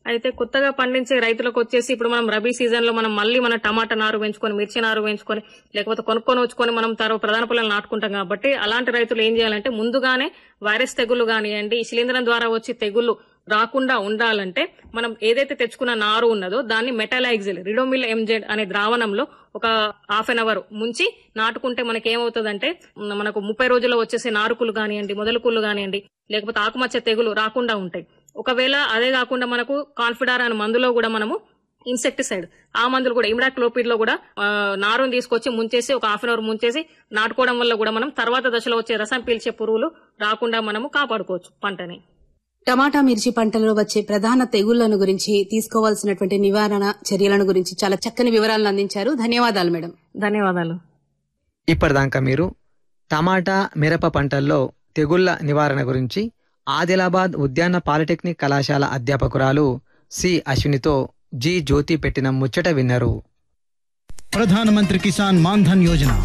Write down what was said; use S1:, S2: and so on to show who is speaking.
S1: అయితే కొత్తగా పండించే రైతులకు వచ్చేసి ఇప్పుడు మనం రబీ సీజన్ లో మనం మళ్ళీ మన టమాటా నారు పెంచుకొని మిర్చి నారు పెంచుకొని లేకపోతే కొనుక్కొని వచ్చుకొని మనం తర్వాత ప్రధాన పొలాలు నాటుకుంటాం కాబట్టి అలాంటి రైతులు ఏం చేయాలంటే ముందుగానే వైరస్ తెగులు కానివ్వండి ఈ శిలీంధ్రం ద్వారా వచ్చి తెగులు రాకుండా ఉండాలంటే మనం ఏదైతే తెచ్చుకున్న నారు ఉన్నదో దాన్ని మెటాలైజిల్ రిడోమిల్ ఎంజెడ్ అనే ద్రావణంలో ఒక హాఫ్ అన్ అవర్ ముంచి నాటుకుంటే మనకి ఏమవుతుందంటే మనకు ముప్పై రోజుల్లో వచ్చేసే నారుకులు కానివ్వండి మొదలుకులు కానివ్వండి లేకపోతే ఆకుమచ్చ తెగులు రాకుండా ఉంటాయి ఒకవేళ అదే కాకుండా మనకు కాన్ఫిడార్ అనే మందులో కూడా మనము ఇన్సెక్టిసైడ్ ఆ మందులు కూడా ఇమిడాక్లోపిడ్ లో కూడా ఆ, నారుని తీసుకొచ్చి ముంచేసి ఒక హాఫ్ అన్ అవర్ ముంచేసి నాటుకోవడం వల్ల కూడా మనం తర్వాత దశలో వచ్చే రసం పీల్చే పురుగులు రాకుండా మనము కాపాడుకోవచ్చు పంటని
S2: టమాటా మిర్చి పంటలలో వచ్చే ప్రధాన తెగుళ్లను గురించి తీసుకోవాల్సినటువంటి నివారణ చర్యలను గురించి చాలా చక్కని వివరాలను అందించారు ధన్యవాదాలు మేడం
S1: ధన్యవాదాలు
S3: ఇప్పటిదాకా మీరు టమాటా మిరప పంటల్లో తెగుళ్ల నివారణ గురించి ఆదిలాబాద్ ఉద్యాన పాలిటెక్నిక్ కళాశాల అధ్యాపకురాలు సి అశ్వినితో జి జ్యోతి పెట్టిన ముచ్చట విన్నారు
S4: ప్రధానమంత్రి కిసాన్ మాన్ధన్ యోజన